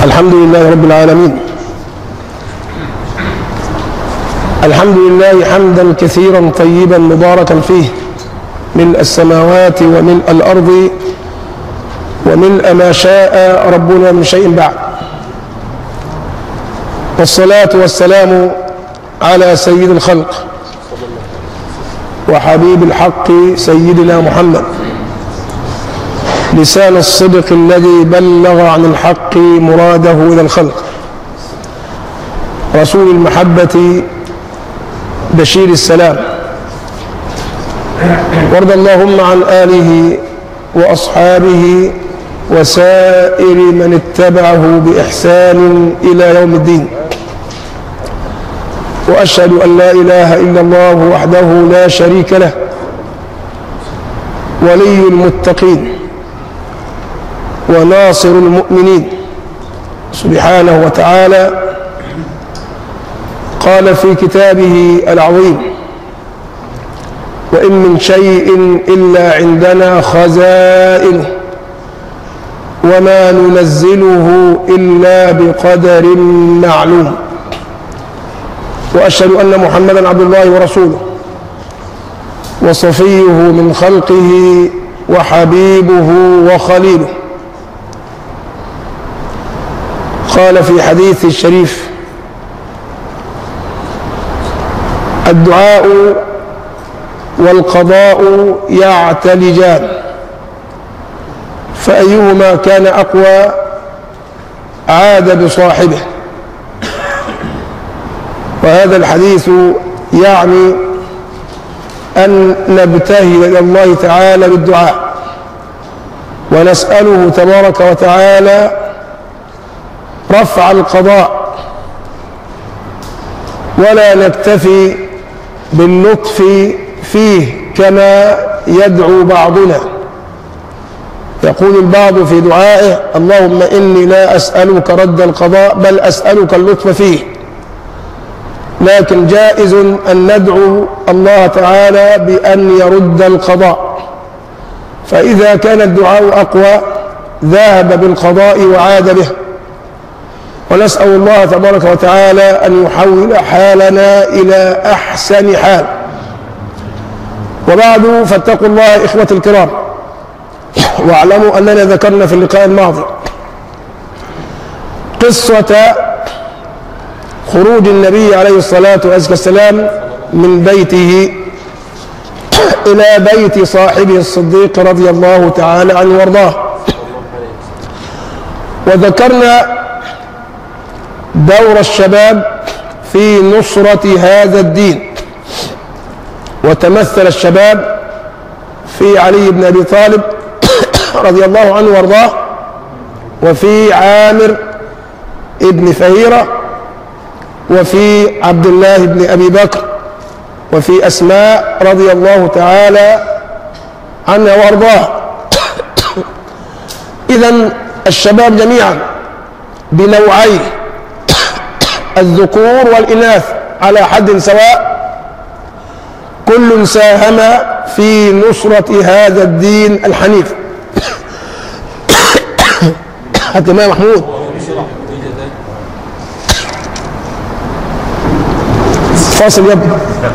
الحمد لله رب العالمين الحمد لله حمدا كثيرا طيبا مباركا فيه ملء السماوات وملء الأرض وملء ما شاء ربنا من شيء بعد والصلاة والسلام على سيد الخلق وحبيب الحق سيدنا محمد لسان الصدق الذي بلغ عن الحق مراده إلى الخلق رسول المحبة بشير السلام وارض اللهم عن آله وأصحابه وسائر من اتبعه بإحسان إلى يوم الدين وأشهد أن لا إله إلا الله وحده لا شريك له ولي المتقين وناصر المؤمنين سبحانه وتعالى قال في كتابه العظيم وإن من شيء إلا عندنا خزائنه وما ننزله إلا بقدر معلوم وأشهد أن محمدا عبد الله ورسوله وصفيه من خلقه وحبيبه وخليله قال في حديث الشريف الدعاء والقضاء يعتلجان فأيهما كان أقوى عاد بصاحبه وهذا الحديث يعني أن نبتهل إلى الله تعالى بالدعاء ونسأله تبارك وتعالى رفع القضاء ولا نكتفي باللطف فيه كما يدعو بعضنا يقول البعض في دعائه اللهم إني لا أسألك رد القضاء بل أسألك اللطف فيه لكن جائز أن ندعو الله تعالى بأن يرد القضاء فإذا كان الدعاء أقوى ذهب بالقضاء وعاد به ونسأل الله تبارك وتعالى أن يحول حالنا إلى أحسن حال وبعد فاتقوا الله إخوة الكرام واعلموا أننا ذكرنا في اللقاء الماضي قصة خروج النبي عليه الصلاة والسلام من بيته إلى بيت صاحبه الصديق رضي الله تعالى عنه وارضاه وذكرنا دور الشباب في نصرة هذا الدين وتمثل الشباب في علي بن أبي طالب رضي الله عنه وارضاه وفي عامر ابن فهيرة وفي عبد الله بن أبي بكر وفي أسماء رضي الله تعالى عنها وارضاها إذا الشباب جميعا بنوعين الذكور والإناث على حد سواء كل ساهم في نصرة هذا الدين الحنيف حتى ما محمود فاصل يا ابني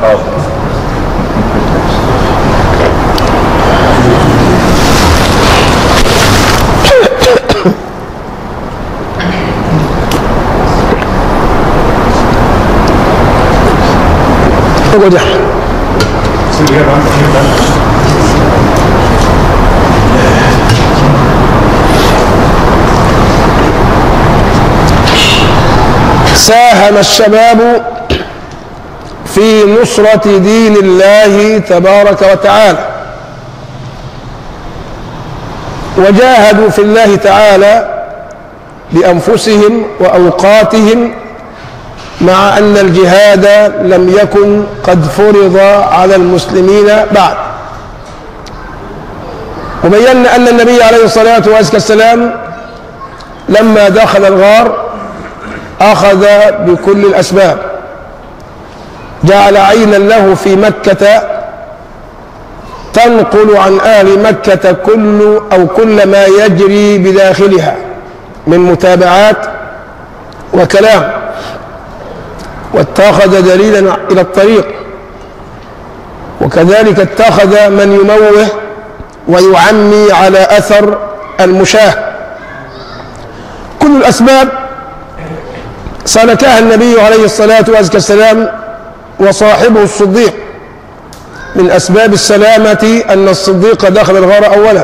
اقعد يا احمد ساهم الشباب في نصرة دين الله تبارك وتعالى وجاهدوا في الله تعالى بأنفسهم وأوقاتهم مع أن الجهاد لم يكن قد فرض على المسلمين بعد وبينا أن النبي عليه الصلاة والسلام لما دخل الغار أخذ بكل الأسباب جعل عينا له في مكة تنقل عن أهل مكة كل أو كل ما يجري بداخلها من متابعات وكلام واتخذ دليلا إلى الطريق وكذلك اتخذ من يموه ويعمي على أثر المشاه كل الأسباب سلكها النبي عليه الصلاة والسلام وصاحبه الصديق من أسباب السلامة أن الصديق دخل الغار أولا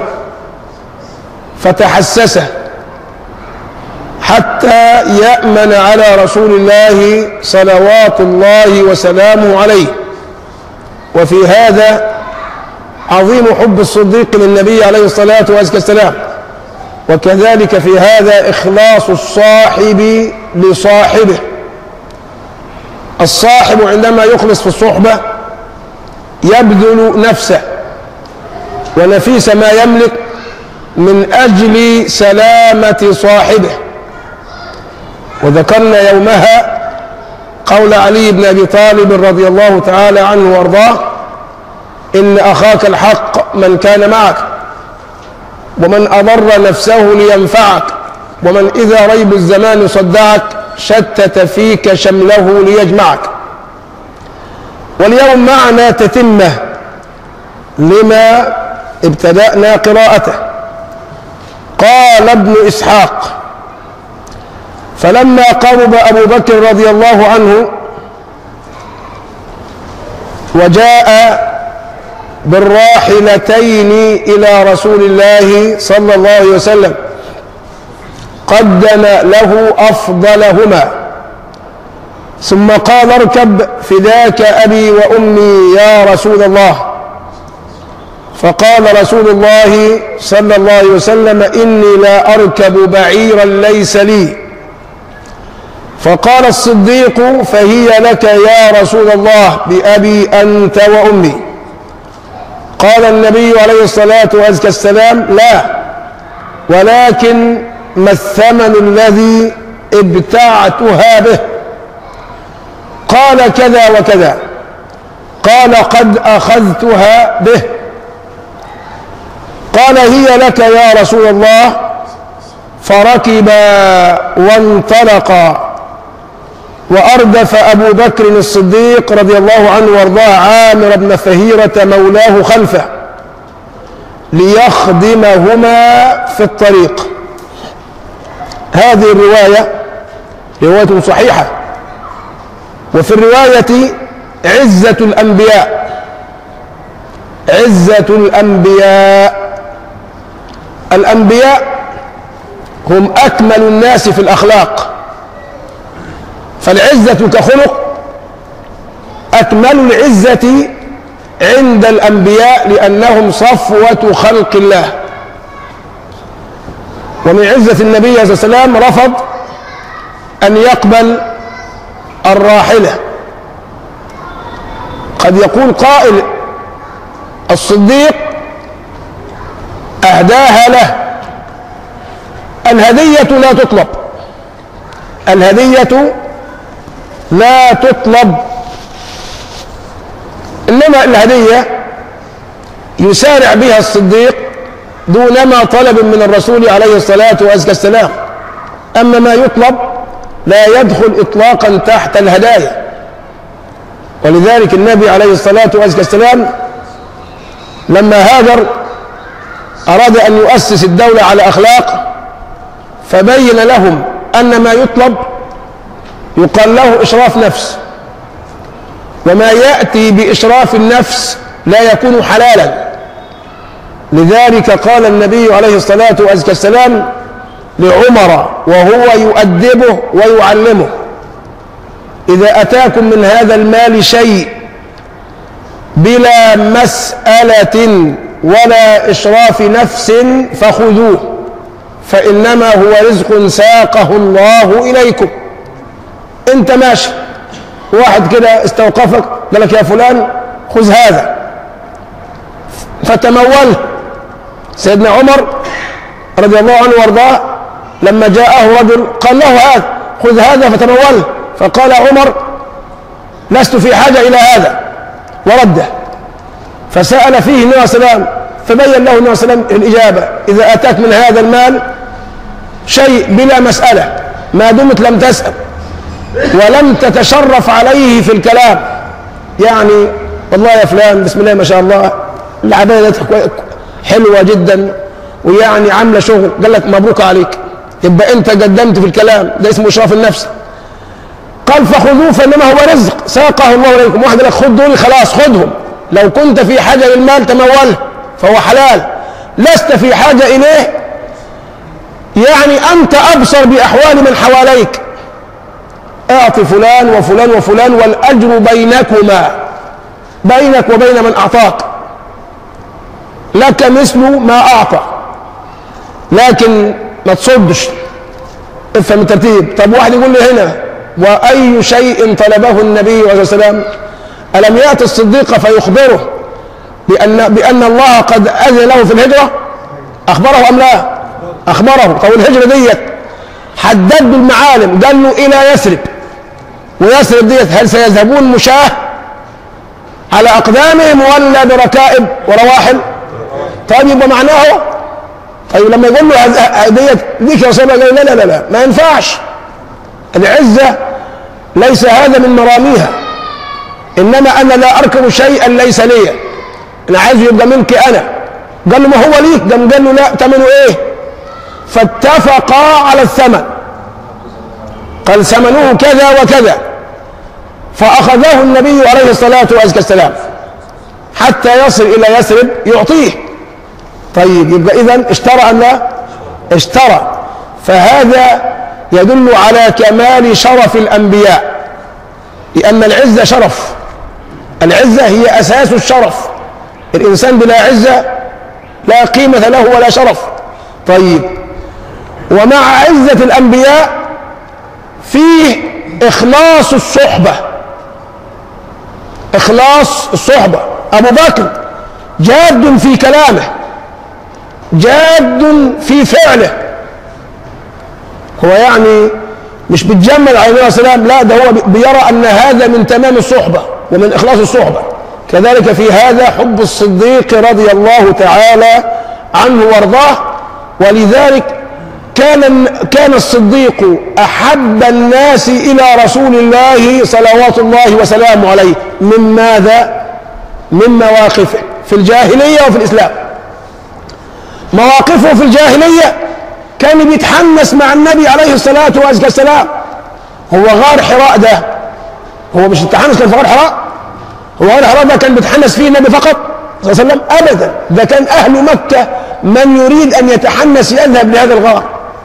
فتحسسه حتى يأمن على رسول الله صلوات الله وسلامه عليه وفي هذا عظيم حب الصديق للنبي عليه الصلاة والسلام وكذلك في هذا إخلاص الصاحب لصاحبه الصاحب عندما يخلص في الصحبة يبذل نفسه ونفيس ما يملك من أجل سلامة صاحبه وذكرنا يومها قول علي بن أبي طالب رضي الله تعالى عنه وارضاه إن أخاك الحق من كان معك ومن أضر نفسه لينفعك ومن إذا ريب الزمان صدعك شتت فيك شمله ليجمعك واليوم معنا تتمة لما ابتدأنا قراءته قال ابن إسحاق فلما قرب أبو بكر رضي الله عنه وجاء بالراحلتين إلى رسول الله صلى الله عليه وسلم قدم له أفضلهما ثم قال اركب فداك أبي وأمي يا رسول الله فقال رسول الله صلى الله عليه وسلم إني لا أركب بعيرا ليس لي فقال الصديق فهي لك يا رسول الله بأبي أنت وأمي قال النبي عليه الصلاة والسلام لا ولكن ما الثمن الذي ابتعتها به قال كذا وكذا قال قد أخذتها به قال هي لك يا رسول الله فركبا وانطلقا وأردف أبو بكر الصديق رضي الله عنه وارضاه عامر بن فهيرة مولاه خلفه ليخدمهما في الطريق هذه الرواية رواية صحيحة وفي الرواية عزة الأنبياء عزة الأنبياء الأنبياء هم أكمل الناس في الأخلاق فالعزة كخلق أكمل العزة عند الأنبياء لأنهم صفوة خلق الله ومن عزة النبي صلى الله عليه وسلم رفض أن يقبل الراحلة قد يقول قائل الصديق أهداها له الهدية لا تطلب الهدية لا تطلب إنما الهدية يسارع بها الصديق دونما طلب من الرسول عليه الصلاة والسلام أما ما يطلب لا يدخل إطلاقا تحت الهدايا ولذلك النبي عليه الصلاة والسلام لما هاجر أراد أن يؤسس الدولة على أخلاق فبين لهم أن ما يطلب يقال له إشراف نفس وما يأتي بإشراف النفس لا يكون حلالا لذلك قال النبي عليه الصلاة والسلام لعمر وهو يؤدبه ويعلمه إذا أتاكم من هذا المال شيء بلا مسألة ولا إشراف نفس فخذوه فإنما هو رزق ساقه الله إليكم أنت ماشي واحد كده استوقفك قال لك يا فلان خذ هذا فتمول سيدنا عمر رضي الله عنه وارضاه لما جاءه رجل قال له هذا خذ هذا فتموله فقال عمر لست في حاجة إلى هذا ورده فسأل فيه النبي عليه السلام فبين له النبي عليه السلام الإجابة إذا أتاك من هذا المال شيء بلا مسألة ما دمت لم تسأل ولم تتشرف عليه في الكلام يعني والله يا فلان بسم الله ما شاء الله العباية حلوة جدا ويعني عاملة شغل قال لك مبروك عليك يبقى انت قدمت في الكلام ده اسمه اشراف النفس قال فخذوه فانما هو رزق ساقه الله اليكم واحد لك خذ دول خلاص خذهم لو كنت في حاجه للمال تموله فهو حلال لست في حاجه اليه يعني انت ابصر باحوال من حواليك اعط فلان وفلان وفلان والاجر بينكما بينك وبين من اعطاك لك مثل ما اعطى لكن ما تصدش افهم الترتيب طب واحد يقول لي هنا واي شيء طلبه النبي عليه السلام الم ياتي الصديق فيخبره بان بان الله قد اذن له في الهجره اخبره ام لا اخبره طب الهجره ديت حدد المعالم قال له الى يثرب ويثرب ديت هل سيذهبون مشاه على اقدامهم ولا بركائب ورواحل طيب يبقى معناه طيب لما يقول له ديت ديك يا رسول الله قال لا لا لا لا ما ينفعش العزة ليس هذا من مراميها إنما أنا لا أركب شيئا ليس لي أنا عايز يبقى ملك أنا قال له ما هو ليك قام قال له لا ثمنه إيه فاتفقا على الثمن قال ثمنه كذا وكذا فأخذه النبي عليه الصلاة والسلام حتى يصل إلى يثرب يعطيه طيب يبقى إذا اشترى أم لا اشترى فهذا يدل على كمال شرف الأنبياء لأن العزة شرف العزة هي أساس الشرف الإنسان بلا عزة لا قيمة له ولا شرف طيب ومع عزة الأنبياء فيه إخلاص الصحبة إخلاص الصحبة أبو بكر جاد في كلامه جاد في فعله هو يعني مش بتجمل عليه الصلاه والسلام لا ده هو بيرى ان هذا من تمام الصحبه ومن اخلاص الصحبه كذلك في هذا حب الصديق رضي الله تعالى عنه وارضاه ولذلك كان كان الصديق احب الناس الى رسول الله صلوات الله وسلامه عليه من ماذا؟ من مواقفه في الجاهليه وفي الاسلام مواقفه في الجاهليه كان بيتحمس مع النبي عليه الصلاة والسلام هو غار حراء ده هو مش التحمس كان في غار حراء هو غار حراء ده كان بيتحمس فيه النبي فقط صلى الله عليه وسلم أبدا ده كان أهل مكة من يريد أن يتحمس يذهب لهذا الغار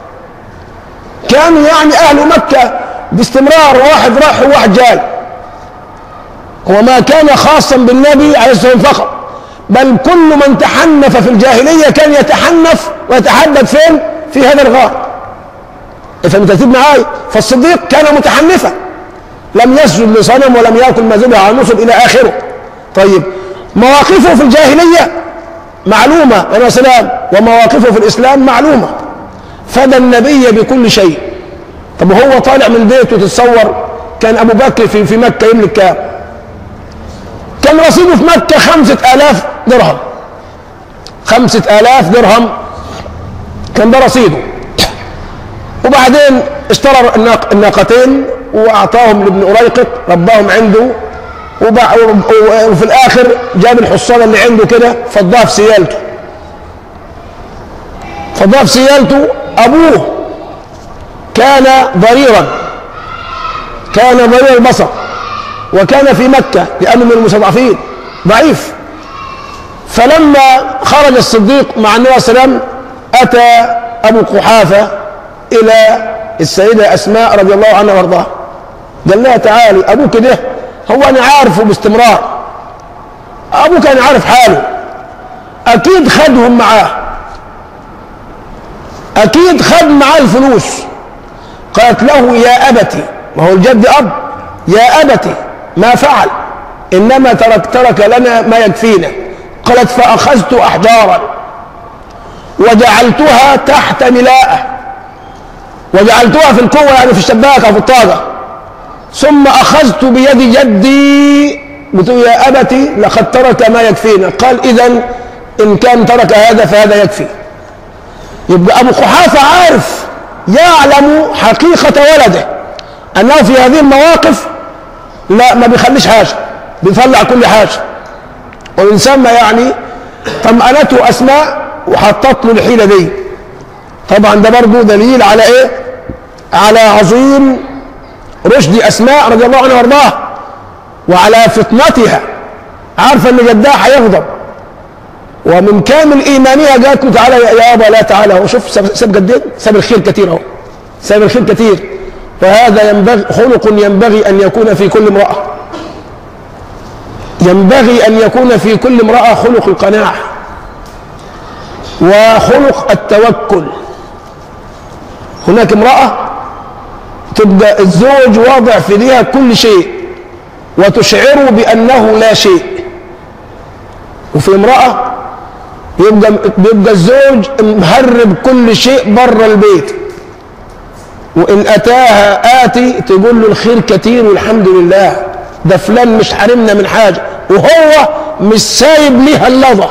كانوا يعني أهل مكة باستمرار واحد راح وواحد جاي وما كان خاصا بالنبي عليه الصلاة والسلام فقط بل كل من تحنف في الجاهلية كان يتحنف ويتحدث فين في هذا الغار افهم الترتيب معاي فالصديق كان متحنفا لم يسجد لصنم ولم ياكل ما ذبح على نصب الى اخره طيب مواقفه في الجاهليه معلومه عليه السلام ومواقفه في الاسلام معلومه فدى النبي بكل شيء طب وهو طالع من بيته تتصور كان ابو بكر في في مكه يملك كام كان رصيده في مكه خمسة آلاف درهم خمسة آلاف درهم كان ده رصيده وبعدين اشترى الناقتين واعطاهم لابن أريقط رباهم عنده وفي الاخر جاب الحصان اللي عنده كده فضاها في سيالته فضاها في سيالته ابوه كان ضريرا كان ضرير البصر وكان في مكة لأنه من المستضعفين ضعيف فلما خرج الصديق مع النبي صلى الله عليه وسلم أتى أبو قحافة إلى السيدة أسماء رضي الله عنها وارضاها قال لها تعالي أبوك ده هو أنا عارفه باستمرار أبوك أنا عارف حاله أكيد خدهم معاه أكيد خد معاه الفلوس قالت له يا أبتي ما هو الجد أب يا أبتي ما فعل إنما ترك ترك لنا ما يكفينا قالت فأخذت أحجارا وجعلتها تحت ملاءة وجعلتها في القوة يعني في الشباك أو في الطاقة ثم أخذت بيد جدي قلت يا أبتي لقد ترك ما يكفينا قال إذا إن كان ترك هذا فهذا يكفي يبقى أبو قحافة عارف يعلم حقيقة ولده أنه في هذه المواقف لا ما بيخليش حاجة بيطلع كل حاجة ومن ثم يعني طمأنته أسماء وحطت له الحيلة دي طبعا ده برضه دليل على إيه؟ على عظيم رشد أسماء رضي الله عنها وارضاها وعلى فطنتها عارفة إن جدها هيغضب ومن كامل إيمانها قالت له تعالى يا أبا لا تعالى هو شوف ساب ساب قد إيه؟ ساب الخير كثير أهو ساب الخير كثير وهذا ينبغي خلق ينبغي أن يكون في كل امرأة ينبغي أن يكون في كل امرأة خلق القناعة وخلق التوكل هناك امرأة تبقى الزوج واضع في ايديها كل شيء وتشعره بأنه لا شيء وفي امرأة يبقى بيبقى الزوج مهرب كل شيء بره البيت وإن أتاها آتي تقول له الخير كتير والحمد لله ده فلان مش حارمنا من حاجة وهو مش سايب ليها اللظة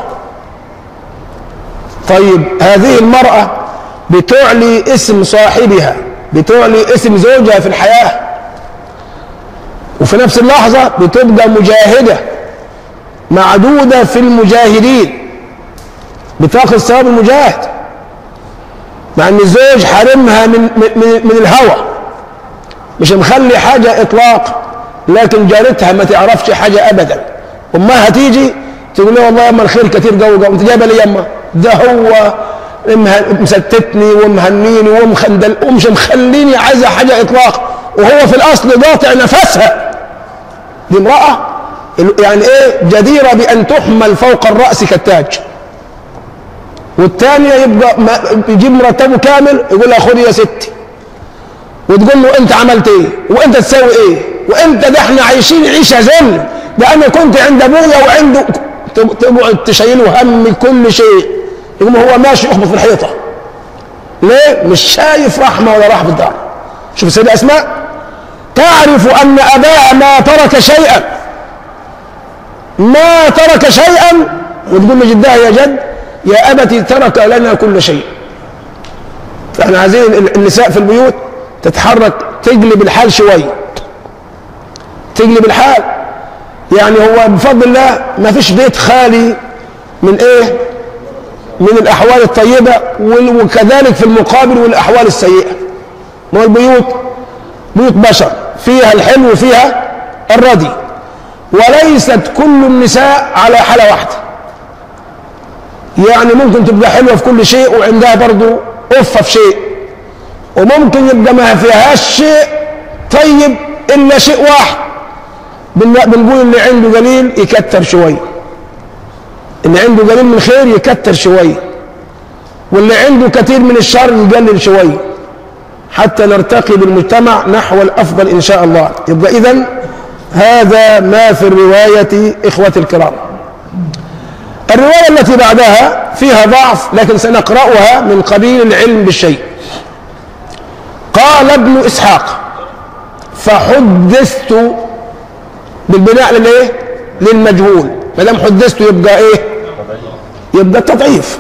طيب هذه المرأة بتعلي اسم صاحبها بتعلي اسم زوجها في الحياة وفي نفس اللحظة بتبقى مجاهدة معدودة في المجاهدين بتاخذ ثواب المجاهد مع ان الزوج حارمها من من, من الهوى مش مخلي حاجة اطلاق لكن جارتها ما تعرفش حاجة ابدا امها تيجي تقول لها والله يما الخير كتير جو جو انت جايبه لي يما ده هو مستتني ومهنيني ومخندل ومش مخليني عايزه حاجه اطلاق وهو في الاصل قاطع نفسها دي امراه يعني ايه جديره بان تحمل فوق الراس كالتاج والثانيه يبقى يجيب مرتبه كامل يقول لها خدي يا ستي وتقول له انت عملت ايه وانت تساوي ايه وانت ده احنا عايشين عيشه ذل ده انا كنت عند ابويا وعنده تقعد تشيله هم كل شيء يقوم هو ماشي يخبط في الحيطه ليه مش شايف رحمه ولا رحمه دار شوف السيده اسماء تعرف ان اباها ما ترك شيئا ما ترك شيئا وتقول لجدها يا جد يا ابتي ترك لنا كل شيء فاحنا عايزين النساء في البيوت تتحرك تقلب الحال شويه تقلب الحال يعني هو بفضل الله ما فيش بيت خالي من ايه من الاحوال الطيبه وكذلك في المقابل والاحوال السيئه ما البيوت بيوت بشر فيها الحلو وفيها الردي وليست كل النساء على حاله واحده يعني ممكن تبقى حلوه في كل شيء وعندها برضه قفه في شيء وممكن يبقى ما فيهاش شيء طيب الا شيء واحد بنقول اللي عنده قليل يكتر شويه اللي عنده قليل من الخير يكتر شويه واللي عنده كثير من الشر يقلل شويه حتى نرتقي بالمجتمع نحو الافضل ان شاء الله يبقى اذا هذا ما في الروايه اخوتي الكرام الروايه التي بعدها فيها ضعف لكن سنقراها من قبيل العلم بالشيء قال ابن اسحاق فحدثت بالبناء للايه للمجهول ما دام حدثت يبقى ايه يبقى التضعيف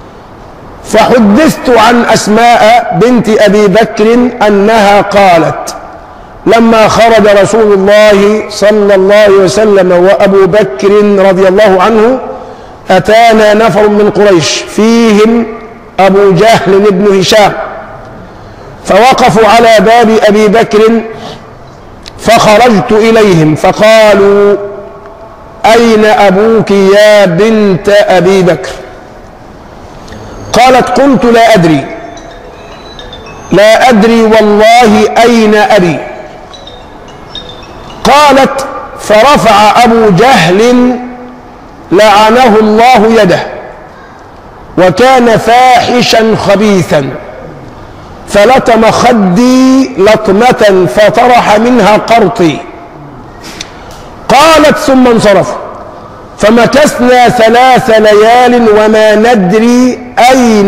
فحدثت عن اسماء بنت ابي بكر انها قالت لما خرج رسول الله صلى الله عليه وسلم وابو بكر رضي الله عنه اتانا نفر من قريش فيهم ابو جهل بن هشام فوقفوا على باب ابي بكر فخرجت اليهم فقالوا اين ابوك يا بنت ابي بكر قالت قلت لا ادري لا ادري والله اين ابي قالت فرفع ابو جهل لعنه الله يده وكان فاحشا خبيثا فلطم خدي لطمة فطرح منها قرطي قالت ثم انصرف فمكثنا ثلاث ليال وما ندري أين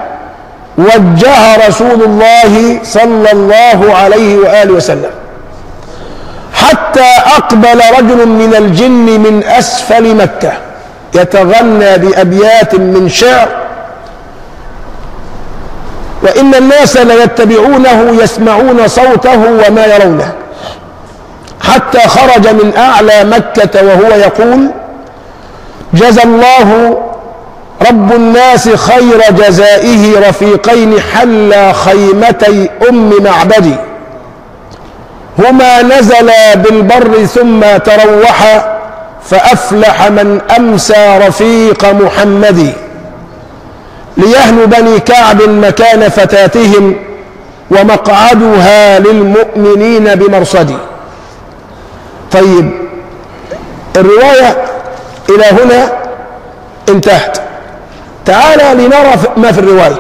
وجه رسول الله صلى الله عليه وآله وسلم حتى أقبل رجل من الجن من أسفل مكة يتغنى بأبيات من شعر وإن الناس ليتبعونه يسمعون صوته وما يرونه حتى خرج من أعلى مكة وهو يقول جزى الله رب الناس خير جزائه رفيقين حلا خيمتي أم معبدي هما نزلا بالبر ثم تروحا فأفلح من أمسى رفيق محمد ليهن بني كعب مكان فتاتهم ومقعدها للمؤمنين بمرصد طيب الرواية إلى هنا انتهت تعالى لنرى ما في الرواية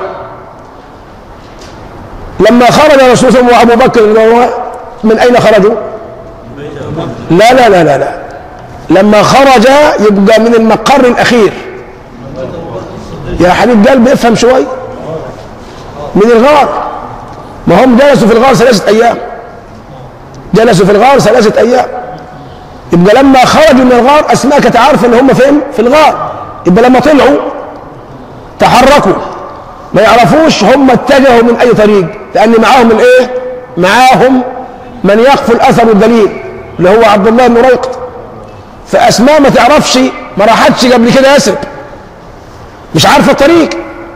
لما خرج الرسول صلى الله عليه وسلم وأبو بكر من أين خرجوا لا لا لا لا لا لما خرج يبقى من المقر الأخير يا حبيب قلبي افهم شوي من الغار ما هم جلسوا في الغار ثلاثة أيام جلسوا في الغار ثلاثة أيام يبقى لما خرجوا من الغار أسماء كانت عارفة إن هم فين؟ في الغار يبقى لما طلعوا تحركوا ما يعرفوش هم اتجهوا من أي طريق لأن معاهم الإيه؟ معاهم من يقفل أثر الدليل اللي هو عبد الله بن ريقط فأسماء ما تعرفش ما راحتش قبل كده يثرب مش عارفة الطريق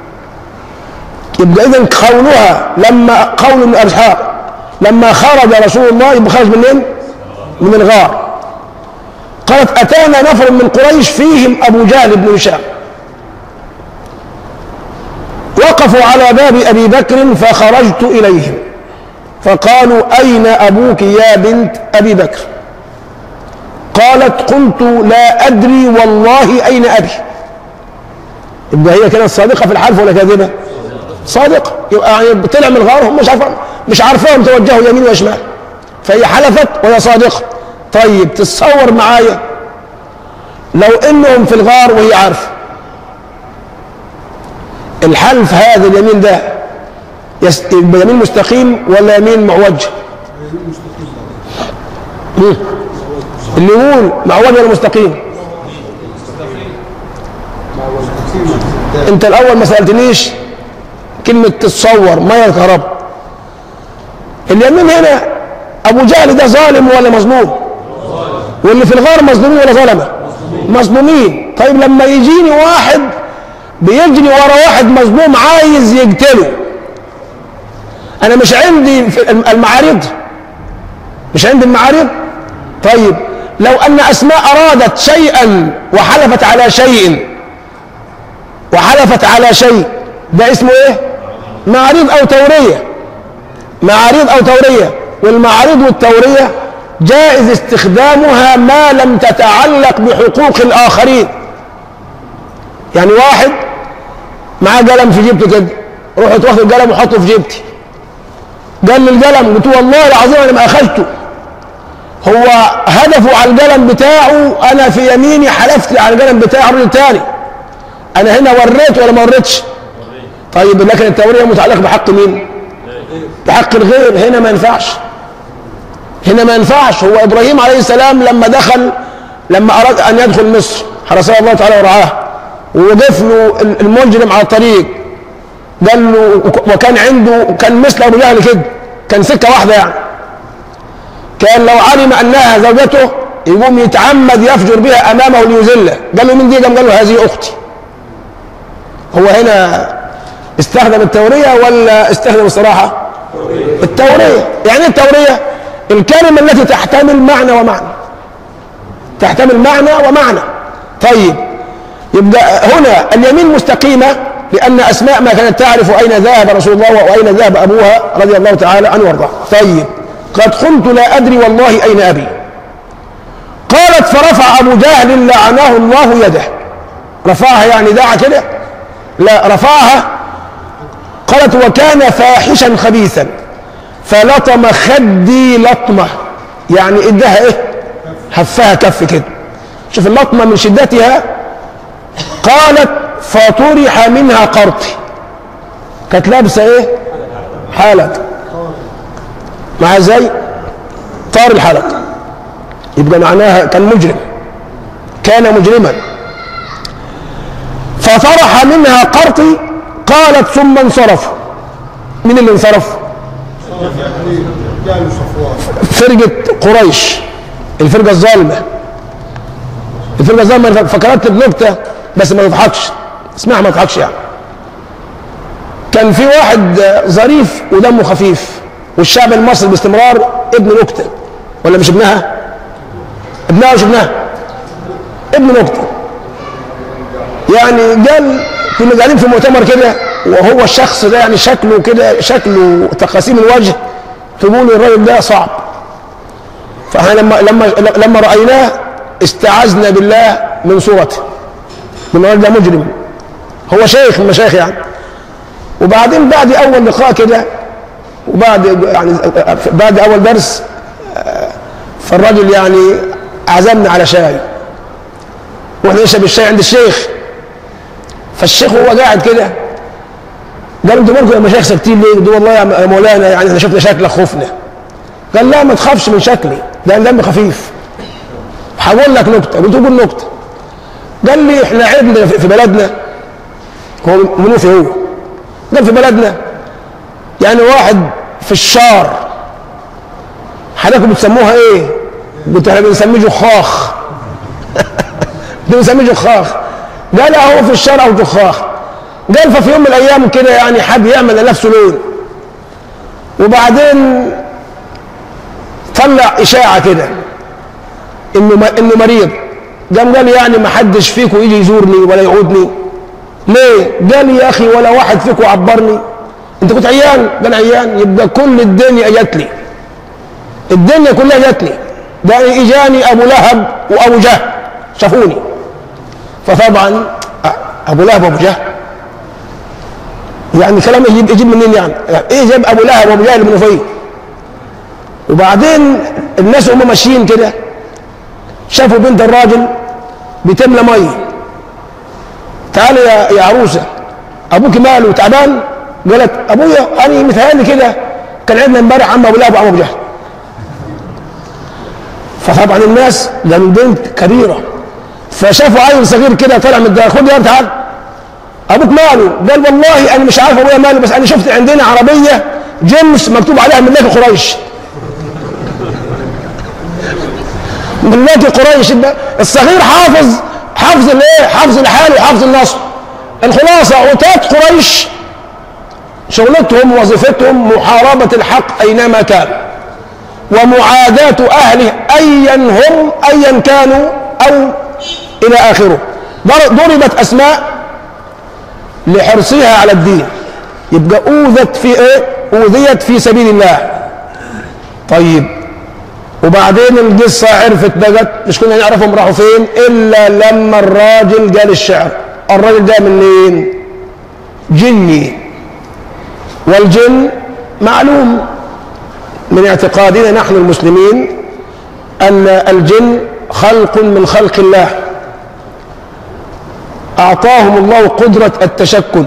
يبقى إذا قولها لما قول من أصحاب لما خرج رسول الله يبقى خرج منين؟ من الغار قالت أتانا نفر من قريش فيهم أبو جهل بن هشام وقفوا على باب أبي بكر فخرجت إليهم فقالوا أين أبوك يا بنت أبي بكر قالت قلت لا أدري والله أين أبي يبقى هي كانت صادقة في الحلف ولا كاذبة صادقة يبقى يعني طلع من الغار هم مش عارفة مش عارفاهم توجهوا يمين وشمال فهي حلفت وهي صادقة طيب تتصور معايا لو انهم في الغار وهي عارفة الحلف هذا اليمين ده يبقى يمين مستقيم ولا يمين معوج اللي يقول معوج ولا مستقيم انت الاول ما سالتنيش كلمه تتصور ما الكهرباء اليمين هنا ابو جهل ده ظالم ولا مظلوم واللي في الغار مظلومين ولا ظلمه مظلومين طيب لما يجيني واحد بيجري ورا واحد مظلوم عايز يقتله انا مش عندي في المعارض مش عندي المعارض طيب لو ان اسماء ارادت شيئا وحلفت على شيء وحلفت على شيء ده اسمه ايه معارض او توريه معارض او توريه والمعارض والتوريه جائز استخدامها ما لم تتعلق بحقوق الاخرين يعني واحد معاه قلم في جيبته كده رحت واخد القلم وحطه في جيبتي قال لي القلم قلت والله العظيم انا ما اخذته هو هدفه على القلم بتاعه انا في يميني حلفت على القلم بتاع الراجل تاني انا هنا وريت ولا ما وريتش طيب لكن التوريه متعلقه بحق مين بحق الغير هنا ما ينفعش هنا ما ينفعش هو ابراهيم عليه السلام لما دخل لما اراد ان يدخل مصر حرسه الله تعالى ورعاه ووقف له المجرم على الطريق قال له وكان عنده كان مثل ابو جهل كده كان سكه واحده يعني كان لو علم انها زوجته يقوم يتعمد يفجر بها امامه ليذله قال له من دي قام قال له هذه اختي هو هنا استخدم التوريه ولا استخدم الصراحه التوريه يعني ايه التوريه الكلمه التي تحتمل معنى ومعنى تحتمل معنى ومعنى طيب يبقى هنا اليمين مستقيمه لأن أسماء ما كانت تعرف أين ذهب رسول الله وأين ذهب أبوها رضي الله تعالى عنه وارضاه طيب قد قلت لا أدري والله أين أبي قالت فرفع أبو جهل لعنه الله يده رفعها يعني دعا كده لا رفعها قالت وكان فاحشا خبيثا فلطم خدي لطمة يعني ادها ايه هفها كف كده شوف اللطمة من شدتها قالت فطرح منها قرطي كانت لابسه ايه حلق مع زي طار الحلق يبقى معناها كان مجرم كان مجرما فطرح منها قرطي قالت ثم انصرفوا مين اللي انصرف فرقة قريش الفرقة الظالمة الفرقة الظالمة أنا فكرت بنكتة بس ما تضحكش اسمعها ما تضحكش يعني كان في واحد ظريف ودمه خفيف والشعب المصري باستمرار ابن نكتة ولا مش ابنها ابنها مش ابنها ابن نكتة يعني قال كنا قاعدين في مؤتمر كده وهو الشخص ده يعني شكله كده شكله تقاسيم الوجه تقول الراجل ده صعب فاحنا لما لما لما رايناه استعذنا بالله من صورته من الراجل ده مجرم هو شيخ من المشايخ يعني وبعدين بعد اول لقاء كده وبعد يعني بعد اول درس فالراجل يعني عزمنا على شاي واحنا نشرب الشاي عند الشيخ فالشيخ وهو قاعد كده قال انتوا مالكم يا مشايخ ساكتين ليه؟ قلت والله يا مولانا يعني احنا شفنا شكلك خفنا قال لا ما تخافش من شكلي ده دم خفيف هقول لك نكته قلت له قول نكته قال لي احنا عندنا في بلدنا هو منوفي هو قال في بلدنا يعني واحد في الشار حضراتكم بتسموها ايه؟ قلت احنا بنسميه جخاخ بنسميه جخاخ قال هو في الشارع او جخاخ قال ففي يوم من الايام كده يعني حب يعمل لنفسه لون وبعدين طلع اشاعه كده انه انه مريض قام قال يعني ما حدش فيكم يجي يزورني ولا يعودني ليه؟ قال يا اخي ولا واحد فيكم عبرني انت كنت عيان؟ قال عيان يبقى كل الدنيا جت لي الدنيا كلها جت لي ده اجاني ابو لهب وابو جهل شافوني فطبعا ابو لهب وابو جهل يعني كلام يجيب يجيب منين يعني؟ يعني ايه جاب ابو لهب وابو جهل من فين؟ وبعدين الناس وهم ماشيين كده شافوا بنت الراجل بتملى ميه تعالي يا يا عروسه ابوك ماله تعبان؟ قالت ابويا انا متهيألي كده كان عندنا امبارح عم ابو لهب وعم ابو جهل فطبعا الناس ده البنت كبيره فشافوا عيل صغير كده طالع من الدار خد يا تعال ابوك ماله قال والله انا مش عارف ابويا ماله بس انا شفت عندنا عربيه جنس مكتوب عليها ملاك قريش ملاك قريش الصغير حافظ حافظ الايه حافظ الحال وحافظ النصر الخلاصه عتاة قريش شغلتهم وظيفتهم محاربه الحق اينما كان ومعاداة أهله أيا هم أيا كانوا أو إلى آخره ضربت أسماء لحرصها على الدين يبقى أوذت في إيه؟ أوذيت في سبيل الله طيب وبعدين القصة عرفت بقت مش كنا نعرفهم راحوا فين إلا لما الراجل قال الشعر الراجل ده منين؟ جني والجن معلوم من اعتقادنا نحن المسلمين أن الجن خلق من خلق الله أعطاهم الله قدرة التشكل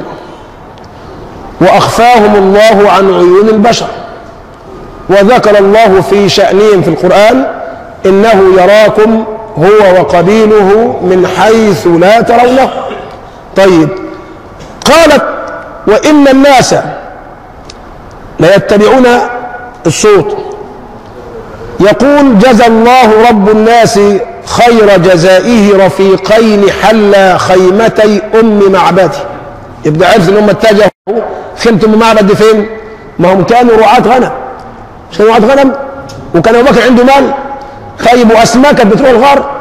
وأخفاهم الله عن عيون البشر وذكر الله في شأنهم في القرآن إنه يراكم هو وقبيله من حيث لا ترونه طيب قالت وإن الناس ليتبعون الصوت يقول جزى الله رب الناس خير جزائه رفيقين حلا خيمتي ام معبدي يبقى عرف ان هم اتجهوا خيمه ام معبد دي فين؟ ما هم كانوا رعاة غنم مش كانوا رعاة غنم وكان ابو بكر عنده مال خيبوا اسماك كانت بتروح الغار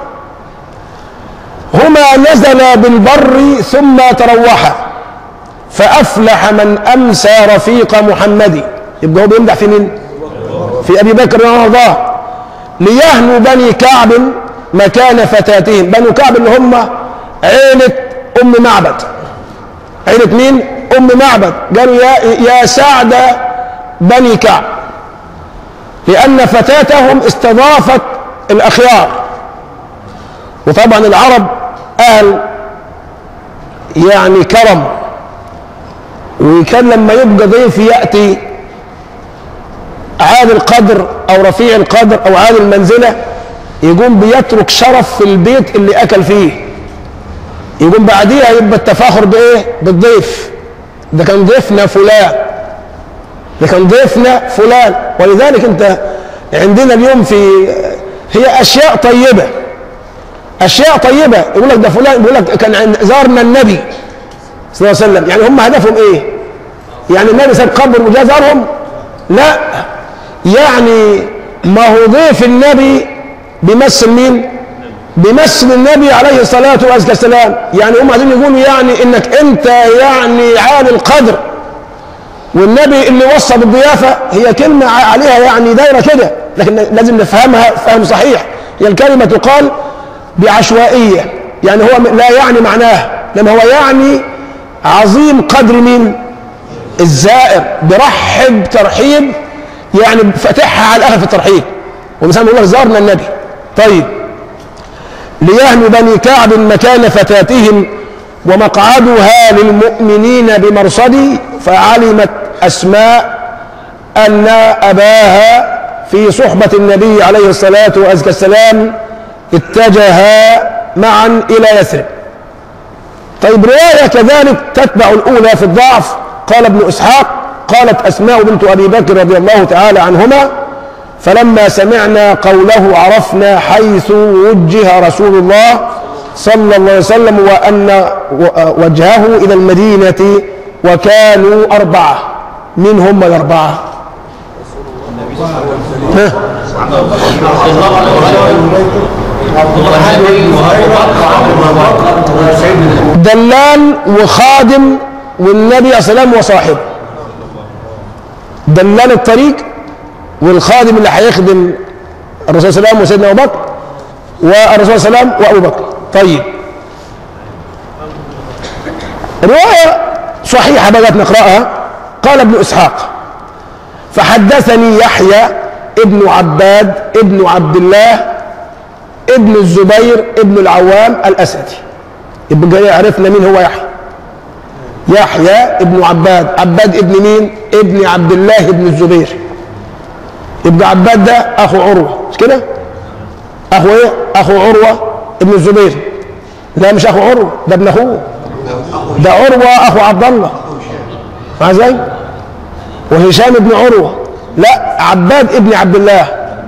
هما نزلا بالبر ثم تروحا فافلح من امسى رفيق محمد يبقى هو بيمدح في مين؟ في ابي بكر رضي الله عنه ليهنوا بني كعب مكان فتاتهم بنو كعب اللي هم عيلة ام معبد عيلة مين ام معبد قالوا يا يا سعد بني كعب لان فتاتهم استضافت الاخيار وطبعا العرب اهل يعني كرم وكان لما يبقى ضيف ياتي عالي القدر او رفيع القدر او عالي المنزله يقوم بيترك شرف في البيت اللي اكل فيه يقوم بعديها يبقى التفاخر بايه بالضيف ده كان ضيفنا فلان ده كان ضيفنا فلان ولذلك انت عندنا اليوم في هي اشياء طيبه اشياء طيبه يقول لك ده فلان يقول لك كان عند زارنا النبي صلى الله عليه وسلم يعني هم هدفهم ايه؟ يعني النبي ساب قبر وجاء زارهم؟ لا يعني ما هو ضيف النبي بيمثل مين؟ بيمثل النبي عليه الصلاة والسلام يعني هم عايزين يقولوا يعني انك انت يعني عالي القدر والنبي اللي وصى بالضيافة هي كلمة عليها يعني دايرة كده لكن لازم نفهمها فهم صحيح هي الكلمة تقال بعشوائية يعني هو لا يعني معناها لما هو يعني عظيم قدر مين الزائر برحب ترحيب يعني فاتحها على الاخر في الترحيب ومثلا يقول لك زارنا النبي طيب ليهن بني كعب مكان فتاتهم ومقعدها للمؤمنين بمرصد فعلمت اسماء ان اباها في صحبه النبي عليه الصلاه والسلام اتجها معا الى يثرب طيب روايه كذلك تتبع الاولى في الضعف قال ابن اسحاق قالت اسماء بنت ابي بكر رضي الله تعالى عنهما فلما سمعنا قوله عرفنا حيث وجه رسول الله صلى الله عليه وسلم وأن وجهه إلى المدينة وكانوا أربعة من هم الأربعة ها؟ دلال وخادم والنبي عليه السلام وصاحبه دلال الطريق والخادم اللي هيخدم الرسول صلى الله عليه وسلم وسيدنا ابو بكر والرسول صلى الله عليه وسلم وابو بكر طيب روايه صحيحه بدات نقراها قال ابن اسحاق فحدثني يحيى ابن عباد ابن عبد الله ابن الزبير ابن العوام الاسدي يبقى عرفنا مين هو يحيى يحيى ابن عباد عباد ابن مين ابن عبد الله ابن الزبير يبقى عباد ده اخو عروه مش كده اخو ايه اخو عروه ابن الزبير لا مش اخو عروه ده ابن اخوه ده عروه اخو عبد الله فاهم ازاي وهشام ابن عروه لا عباد ابن عبد الله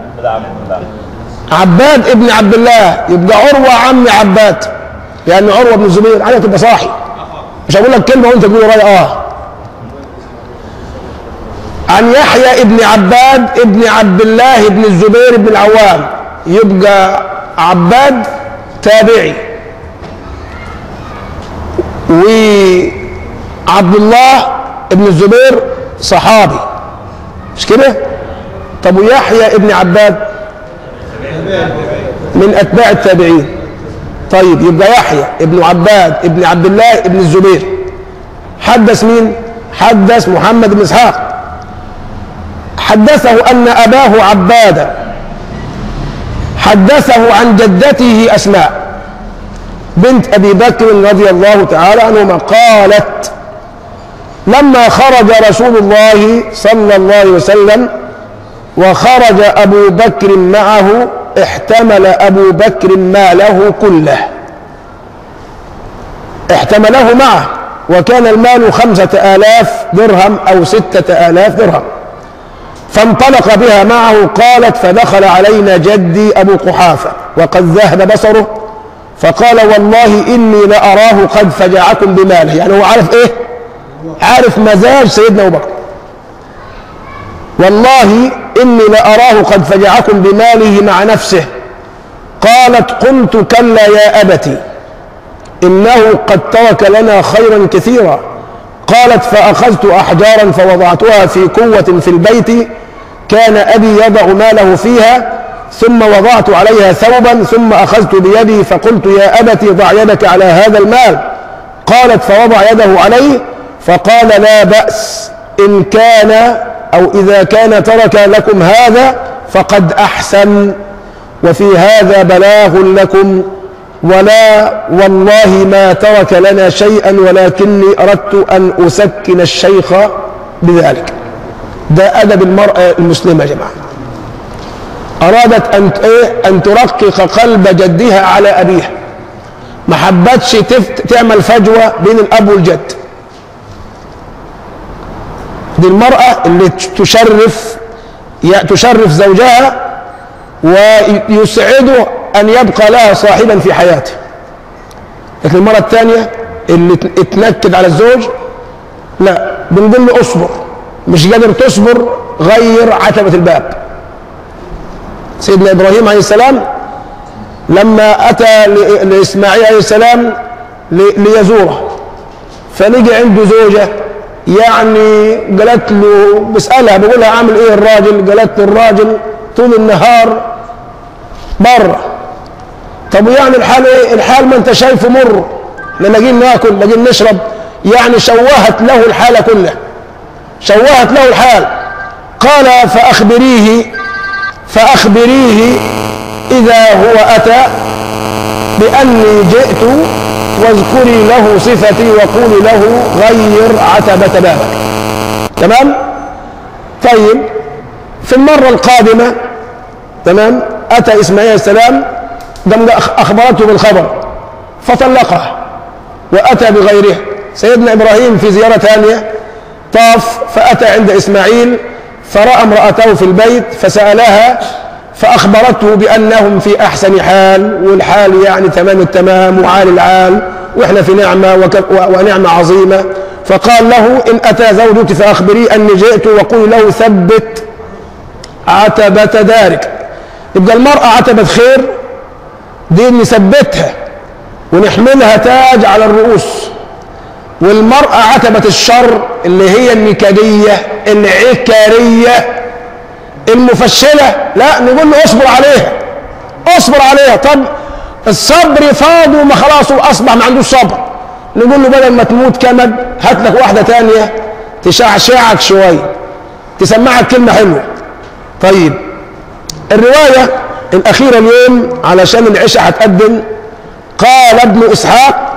عباد ابن عبد الله يبقى عروه عم عباد لان يعني عروه بن الزبير عليك تبقى صاحي مش هقول لك كلمه وانت تقول ورايا اه عن يحيى ابن عباد ابن عبد الله ابن الزبير بن العوام يبقى عباد تابعي وعبد الله ابن الزبير صحابي مش كده طب ويحيى ابن عباد من اتباع التابعين طيب يبقى يحيى ابن عباد ابن عبد الله ابن الزبير حدث مين حدث محمد بن اسحاق حدثه ان اباه عبادا حدثه عن جدته اسماء بنت ابي بكر رضي الله تعالى عنهما قالت لما خرج رسول الله صلى الله عليه وسلم وخرج ابو بكر معه احتمل ابو بكر ماله كله احتمله معه وكان المال خمسة آلاف درهم أو ستة آلاف درهم فانطلق بها معه قالت فدخل علينا جدي أبو قحافة وقد ذهب بصره فقال والله إني لأراه قد فجعكم بماله يعني هو عارف إيه عارف مزاج سيدنا أبو بكر والله إني لأراه قد فجعكم بماله مع نفسه قالت قلت كلا يا أبتي إنه قد ترك لنا خيرا كثيرا قالت فأخذت أحجارا فوضعتها في قوة في البيت كان أبي يضع ماله فيها ثم وضعت عليها ثوبا ثم أخذت بيدي فقلت يا أبتي ضع يدك على هذا المال قالت فوضع يده عليه فقال لا بأس إن كان أو إذا كان ترك لكم هذا فقد أحسن وفي هذا بلاغ لكم ولا والله ما ترك لنا شيئا ولكني أردت أن أسكن الشيخ بذلك ده أدب المرأة المسلمة يا جماعة أرادت أن إيه أن ترقق قلب جدها على أبيها ما حبتش تعمل فجوة بين الأب والجد دي المرأة اللي تشرف تشرف زوجها ويسعده أن يبقى لها صاحبا في حياته لكن المرة الثانية اللي تنكد على الزوج لا بنقول له اصبر مش قادر تصبر غير عتبة الباب سيدنا إبراهيم عليه السلام لما أتى لإسماعيل عليه السلام ليزوره فلقي عنده زوجة يعني قالت له بسألها بقول لها عامل ايه الراجل قالت له الراجل طول النهار بره طب ويعني الحال ايه الحال ما انت شايفه مر احنا لاقيين ناكل لاقيين نشرب يعني شوهت له الحال كله شوهت له الحال قال فأخبريه فأخبريه إذا هو أتى بأني جئت واذكري له صفتي وقولي له غير عتبة بابك تمام طيب في المرة القادمة تمام أتى إسماعيل عليه السلام دم أخبرته بالخبر فطلقها وأتى بغيره سيدنا إبراهيم في زيارة ثانية طاف فأتى عند إسماعيل فرأى امرأته في البيت فسألها فأخبرته بأنهم في أحسن حال والحال يعني تمام التمام وعال العال وإحنا في نعمة ونعمة عظيمة فقال له إن أتى زوجك فأخبريه أني جئت وقل له ثبت عتبة دارك يبقى المرأة عتبة خير دي نثبتها ونحملها تاج على الرؤوس والمرأة عتبة الشر اللي هي النكدية العكارية المفشلة لا نقول له اصبر عليها اصبر عليها طب الصبر فاض وما خلاص اصبح ما عندوش صبر نقول له بدل ما تموت كمد هات لك واحدة تانية تشعشعك شوية تسمعك كلمة حلوة طيب الرواية الأخيرة اليوم علشان العشاء هتقدم قال ابن إسحاق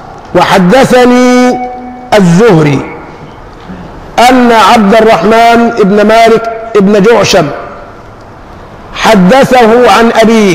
وحدثني الزهري أن عبد الرحمن ابن مالك ابن جعشم حدثه عن أبيه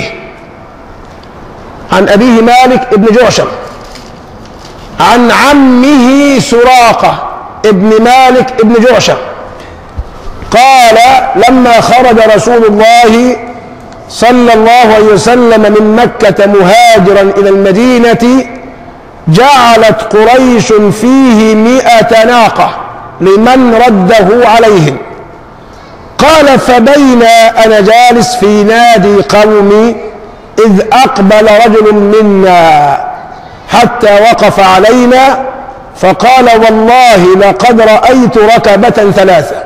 عن أبيه مالك ابن جعشم عن عمه سراقة ابن مالك ابن جعشم قال لما خرج رسول الله صلى الله عليه وسلم من مكة مهاجرا إلى المدينة جعلت قريش فيه مئة ناقة لمن رده عليهم قال فبين أنا جالس في نادي قومي إذ أقبل رجل منا حتى وقف علينا فقال والله لقد رأيت ركبة ثلاثة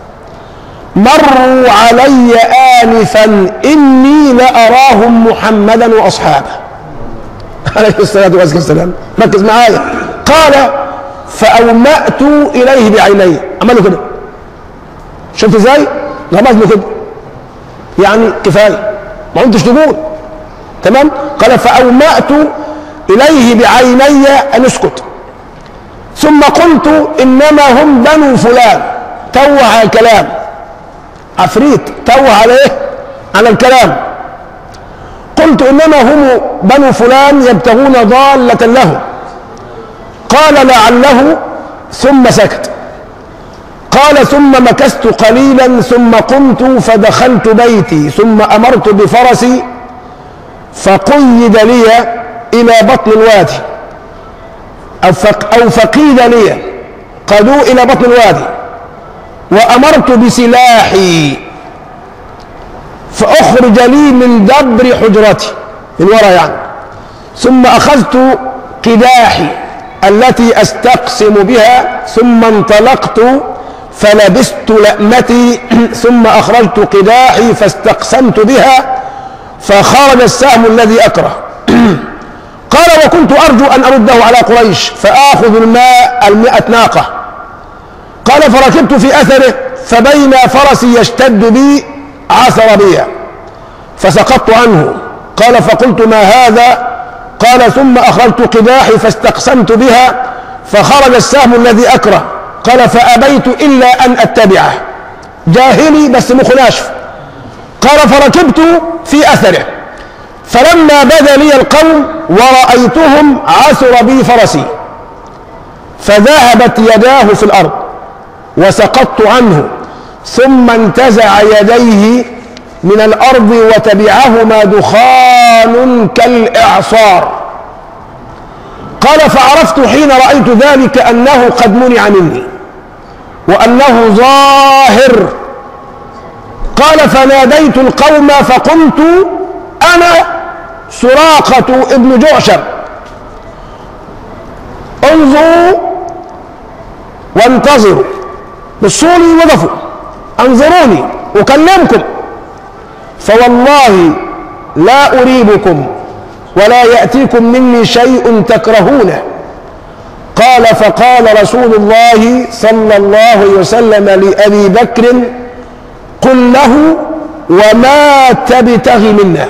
مروا علي آنفا إني لأراهم محمدا وأصحابه عليه الصلاة والسلام ركز معايا قال فأومأت إليه بعيني عملوا كده شفت ازاي؟ غمز له كده يعني كفاية ما عدتش تقول تمام؟ قال فأومأت إليه بعيني أن اسكت ثم قلت إنما هم بنو فلان توه على الكلام عفريت توه على إيه؟ على الكلام قلت إنما هم بنو فلان يبتغون ضالة له قال لعله ثم سكت قال ثم مكثت قليلا ثم قمت فدخلت بيتي ثم أمرت بفرسي فقيد لي إلى بطن الوادي أو, فق أو فقيد لي قادوا إلى بطن الوادي وأمرت بسلاحي فأخرج لي من دبر حجرتي من وراء يعني ثم أخذت قداحي التي أستقسم بها ثم انطلقت فلبست لأمتي ثم أخرجت قداحي فاستقسمت بها فخرج السهم الذي أكره قال وكنت أرجو أن أرده على قريش فآخذ الماء المئة ناقة قال فركبت في أثره فبين فرسي يشتد بي عثر بي فسقطت عنه قال فقلت ما هذا قال ثم أخرجت قداحي فاستقسمت بها فخرج السهم الذي أكره قال فأبيت إلا أن أتبعه جاهلي بس مخ ناشف قال فركبت في أثره فلما بدا لي القوم ورأيتهم عثر بي فرسي فذهبت يداه في الأرض وسقطت عنه ثم انتزع يديه من الأرض وتبعهما دخان كالإعصار قال فعرفت حين رأيت ذلك أنه قد منع مني وأنه ظاهر قال فناديت القوم فقلت أنا سراقة ابن جعشم انظروا وانتظروا بصوا لي وقفوا انظروني اكلمكم فوالله لا اريبكم ولا ياتيكم مني شيء تكرهونه قال فقال رسول الله صلى الله عليه وسلم لابي بكر قل له وما تبتغي منا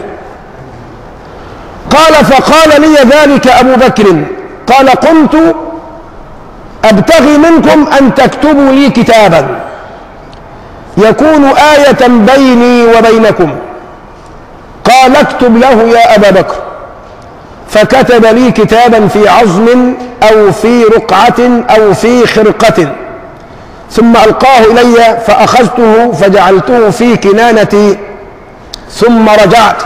قال فقال لي ذلك ابو بكر قال قلت ابتغي منكم ان تكتبوا لي كتابا يكون آية بيني وبينكم قال اكتب له يا أبا بكر فكتب لي كتابا في عظم أو في رقعة أو في خرقة ثم ألقاه إلي فأخذته فجعلته في كنانتي ثم رجعت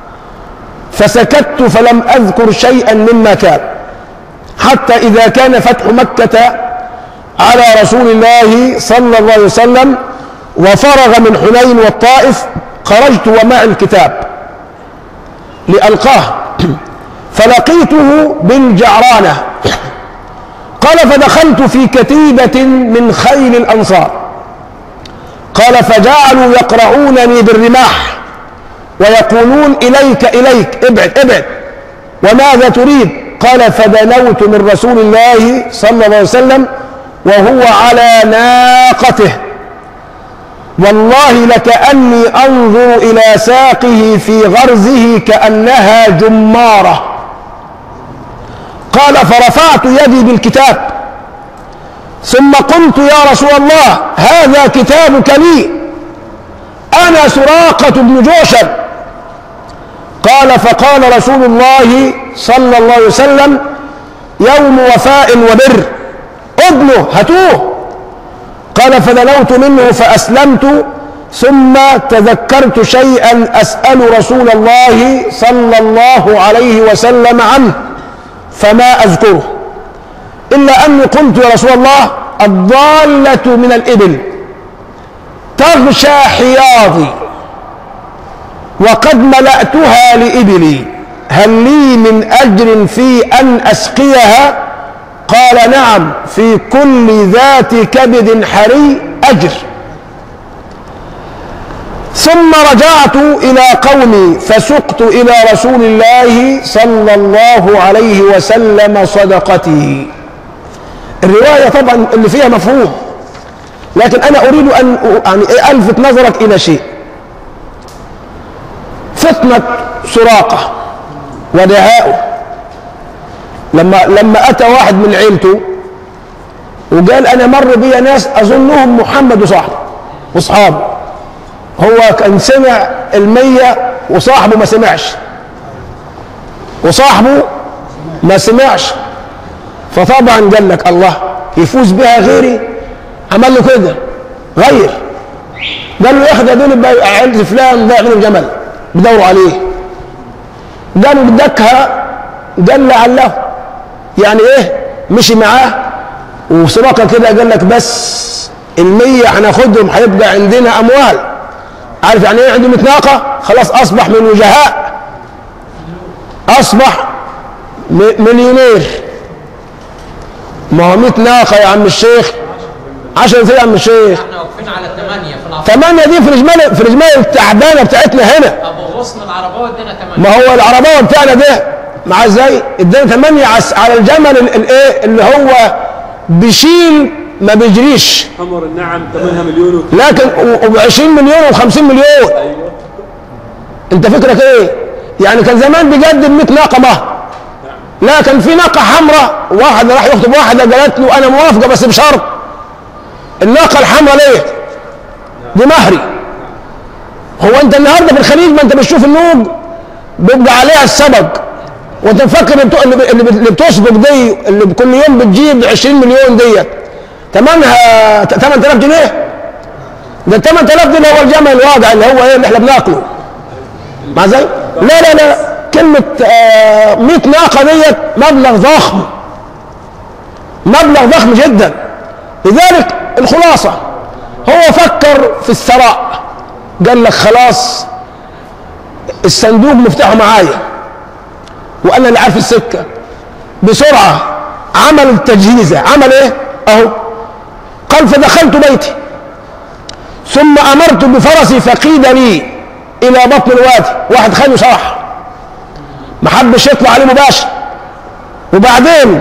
فسكت فلم أذكر شيئا مما كان حتى إذا كان فتح مكة على رسول الله صلى الله عليه وسلم وفرغ من حنين والطائف خرجت ومعي الكتاب لألقاه فلقيته بالجعرانة قال فدخلت في كتيبة من خيل الأنصار قال فجعلوا يقرعونني بالرماح ويقولون إليك إليك ابعد ابعد وماذا تريد قال فدنوت من رسول الله صلى الله عليه وسلم وهو على ناقته والله لكأني أنظر إلى ساقه في غرزه كأنها جمارة قال فرفعت يدي بالكتاب ثم قلت يا رسول الله هذا كتابك لي أنا سراقة بن جوشن قال فقال رسول الله صلى الله عليه وسلم يوم وفاء وبر ابنه هاتوه قال فدنوت منه فأسلمت ثم تذكرت شيئا أسأل رسول الله صلى الله عليه وسلم عنه فما أذكره إلا أني قلت يا رسول الله الضالة من الإبل تغشى حياضي وقد ملأتها لإبلي هل لي من أجر في أن أسقيها قال نعم في كل ذات كبد حري أجر ثم رجعت إلى قومي فسقت إلى رسول الله صلى الله عليه وسلم صدقتي الرواية طبعا اللي فيها مفهوم لكن أنا أريد أن يعني ألفت نظرك إلى شيء فتنة سراقة ودعاؤه لما لما أتى واحد من عيلته وقال أنا مر بي ناس أظنهم محمد وصاحبه وأصحابه هو كان سمع المية وصاحبه ما سمعش وصاحبه ما سمعش فطبعا قال لك الله يفوز بها غيري عمل له كده غير قال له يا اخي ده دول عيلة فلان ضاع منهم جمل بدوروا عليه قالوا بدكها قال لعله يعني ايه مشي معاه وسبقه كده قال لك بس المية هناخدهم هيبقى عندنا اموال عارف يعني ايه عنده 100 ناقه خلاص اصبح من وجهاء اصبح مليونير ما هو 100 ناقه يا عم الشيخ 10 يا عم الشيخ احنا واقفين على ثمانية في العصر ثمانية دي في الجمال في الجمال التعبانه بتاعتنا هنا ابو غصن العرباوي ادينا ثمانية ما هو العرباوه بتاعنا ده مع ازاي ادانا ثمانية عس- على الجمل ال- الايه اللي هو بيشيل ما بيجريش حمر النعم ثمنها مليون و... لكن وب 20 مليون و50 مليون ايوه انت فكرك ايه يعني كان زمان بيقدم 100 ناقه مهر لا كان في ناقه حمراء واحد راح يخطب واحده قالت له انا موافقه بس بشرط الناقه الحمراء ليه دي مهري هو انت النهارده في الخليج ما انت بتشوف النوج بيبقى عليها السبق وانت مفكر اللي بتو- اللي ب- اللي بت- اللي بتسبق دي اللي كل يوم بتجيب 20 مليون ديت ثمنها 8000 جنيه ده ال 8000 دي اللي هو الجمل الواقع اللي هو ايه اللي احنا بناكله مع زي لا لا لا كلمة آه 100 ناقة ديت مبلغ ضخم مبلغ ضخم جدا لذلك الخلاصة هو فكر في الثراء قال لك خلاص الصندوق مفتاحه معايا وانا اللي عارف السكة بسرعة عمل التجهيزة عمل ايه اهو قال فدخلت بيتي ثم امرت بفرسي فقيد لي الى بطن الوادي واحد خانه صراحه ما حبش يطلع عليه مباشر وبعدين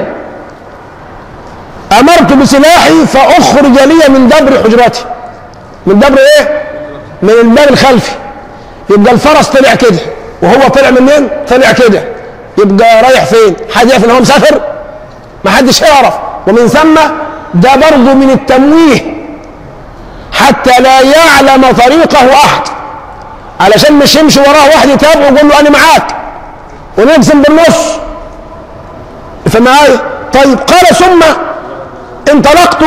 امرت بسلاحي فاخرج لي من دبر حجرتي من دبر ايه من الباب الخلفي يبقى الفرس طلع كده وهو طلع منين طلع كده يبقى رايح فين حد يعرف ان هو مسافر ما حدش يعرف ومن ثم ده برضه من التمويه حتى لا يعلم طريقه احد علشان مش يمشي وراه واحد يتابعه ويقول له انا معاك ونقسم بالنص فمعايا طيب قال ثم انطلقت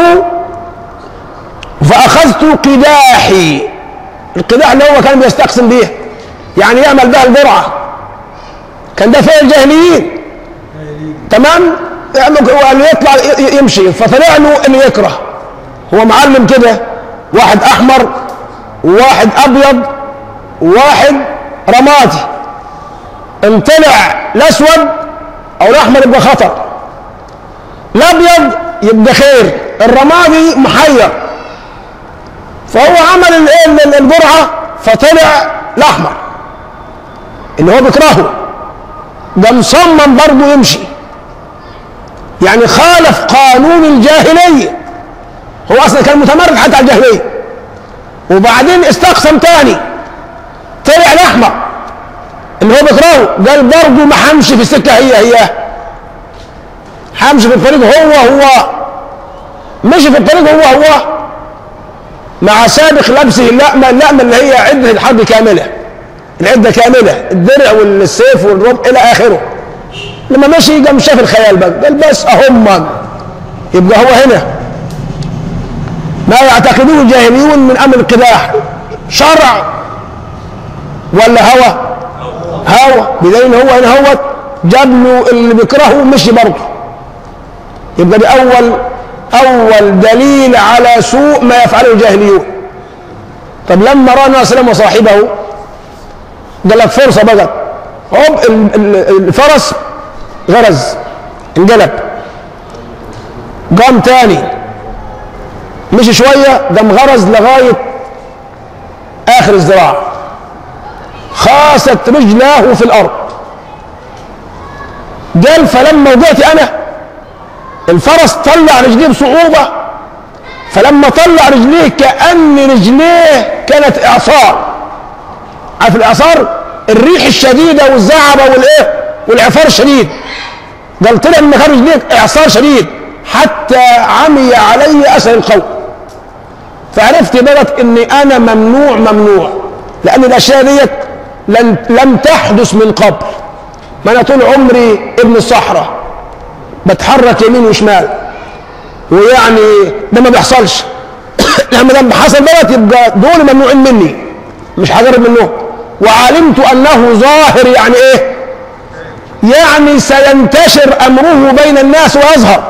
فاخذت قداحي القداح اللي هو كان بيستقسم بيه يعني يعمل بها البرعه كان ده فعل الجاهليين تمام اللي يطلع يمشي فطلع له اللي يكره هو معلم كده واحد احمر وواحد ابيض وواحد رمادي ان طلع الاسود او الاحمر يبقى خطر الابيض يبقى خير الرمادي محير فهو عمل الايه البرعه فطلع الاحمر اللي هو بيكرهه ده مصمم برضه يمشي يعني خالف قانون الجاهليه هو اصلا كان متمرد حتى على الجاهليه وبعدين استقسم تاني طلع الاحمر اللي هو بيكرهه قال برضه ما همشي في السكه هي هي همشي في الطريق هو هو مشي في الطريق هو هو مع سابق لبسه اللأمة اللأمة اللي هي عدة الحرب كاملة العدة كاملة الدرع والسيف والرب إلى آخره لما مشي قام شاف الخيال بقى قال بس أهم يبقى هو هنا ما يعتقدوه الجاهليون من أمر القداح شرع ولا هوى هوى بدليل هو هنا هو جاب له اللي بيكرهه مشي برضه يبقى دي أول أول دليل على سوء ما يفعله الجاهليون طب لما رأى النبي صلى الله عليه وسلم وصاحبه قال لك فرصة بقى هوب الفرس غرز انقلب قام تاني مشي شوية قام غرز لغاية آخر الذراع خاست رجلاه في الأرض قال فلما وقعت أنا الفرس طلع رجليه بصعوبة فلما طلع رجليه كأن رجليه كانت إعصار عارف الإعصار الريح الشديدة والزعبة والإيه والعفار الشديد قال طلع من مكان رجليه إعصار شديد حتى عمي علي أثر القوم فعرفت بقى إني أنا ممنوع ممنوع لأن الأشياء ديت لم لم تحدث من قبل ما أنا طول عمري ابن الصحراء بتحرك يمين وشمال ويعني ده ما بيحصلش لما لما حصل دوت يبقى دول ممنوعين مني مش هجرب منهم وعلمت انه ظاهر يعني ايه يعني سينتشر امره بين الناس ويظهر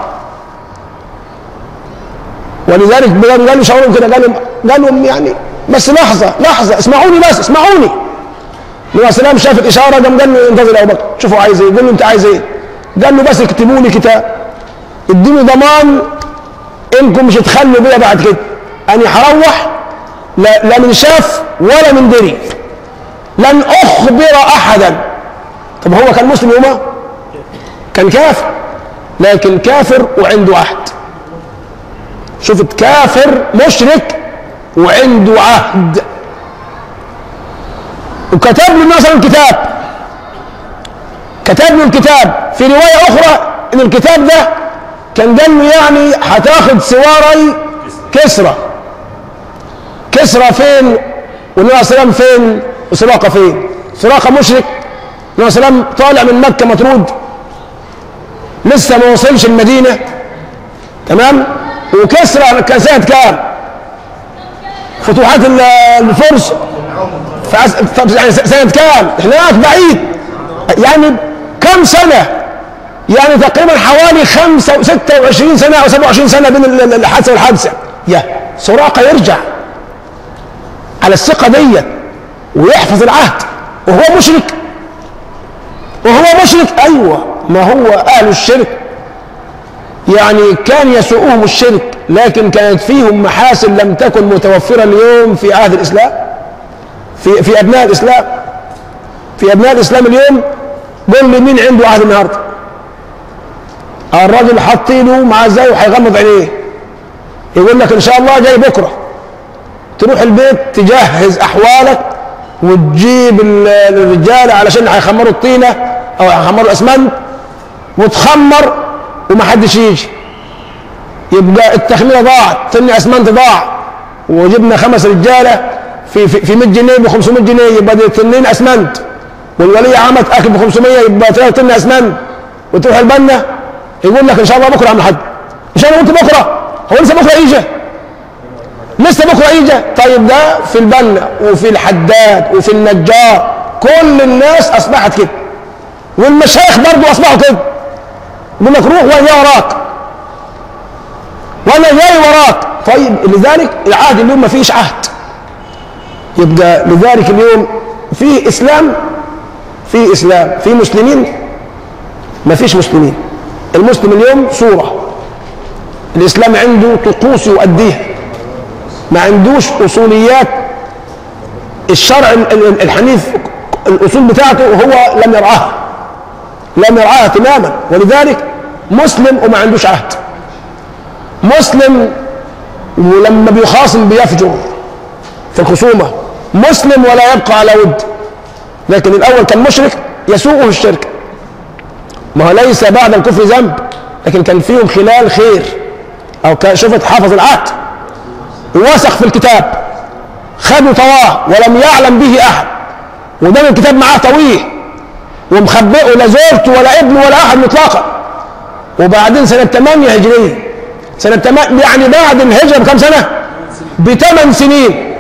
ولذلك قالوا شعورهم كده قالوا قالوا يعني بس لحظه لحظه اسمعوني بس اسمعوني النبي صلى الله شاف الاشاره قام قال له انتظر ابو بكر شوفوا عايز ايه قال له انت عايز ايه قال له بس اكتبوا لي كتاب اديني ضمان انكم مش هتخلوا بيا بعد كده اني هروح لا, لا من شاف ولا من دري لن اخبر احدا طب هو كان مسلم يومها كان كافر لكن كافر وعنده عهد شفت كافر مشرك وعنده عهد وكتب له مثلا كتاب كتب له الكتاب في رواية أخرى إن الكتاب ده كان قال له يعني هتاخد سواري كسرى كسرى فين والنبي عليه السلام فين وسراقة فين سراقة مشرك النبي عليه السلام طالع من مكة مطرود لسه ما وصلش المدينة تمام وكسرى كان سنة كام؟ فتوحات ال- الفرس في عس- طب يعني سنة كام؟ هناك بعيد يعني كم سنة؟ يعني تقريبا حوالي 5 26 سنة أو 27 سنة بين ال- ال- الحادثة والحادثة يا سراقة يرجع على الثقة ديت ويحفظ العهد وهو مشرك وهو مشرك أيوة ما هو أهل الشرك يعني كان يسوءهم الشرك لكن كانت فيهم محاسن لم تكن متوفرة اليوم في عهد الإسلام في في أبناء الإسلام في أبناء الإسلام اليوم قول لي مين عنده عهد النهارده الراجل حاطينه مع ازاي وهيغمض عينيه يقول لك ان شاء الله جاي بكره تروح البيت تجهز احوالك وتجيب ال- الرجاله علشان هيخمروا الطينه او هيخمروا الاسمنت وتخمر ومحدش يجي يبقى التخميره ضاعت طن اسمنت ضاع وجبنا خمس رجاله في في, في 100 جنيه ب 500 جنيه يبقى دي طنين اسمنت والوليه عملت اكل ب 500 يبقى ثلاث طن اسمنت وتروح البنا يقول لك ان شاء الله بكره يا عم الحاج ان شاء الله قلت بكره هو لسه بكره يجي لسه بكره يجي طيب ده في البنا وفي الحداد وفي النجار كل الناس اصبحت كده والمشايخ برضه اصبحوا كده يقول لك روح وانا جاي وراك وانا جاي وراك طيب لذلك العهد اليوم ما فيش عهد يبقى لذلك اليوم في اسلام في اسلام في مسلمين ما فيش مسلمين المسلم اليوم صورة الإسلام عنده طقوس يؤديها ما عندوش أصوليات الشرع ال- ال- الحنيف الأصول بتاعته هو لم يرعاها لم يرعاها تماما ولذلك مسلم وما عندوش عهد مسلم ولما بيخاصم بيفجر في الخصومة مسلم ولا يبقى على ود لكن الأول كان مشرك يسوءه الشرك ما هو ليس بعد الكفر ذنب لكن كان فيهم خلال خير او كان شفت حافظ العهد ووثق في الكتاب خد وطواه ولم يعلم به احد ودام الكتاب معاه طويه ومخبئه لا زوجته ولا ابنه ولا احد مطلقا وبعدين سنه 8 هجريه سنه 8 يعني بعد الهجره بكم سنه؟ بثمان سنين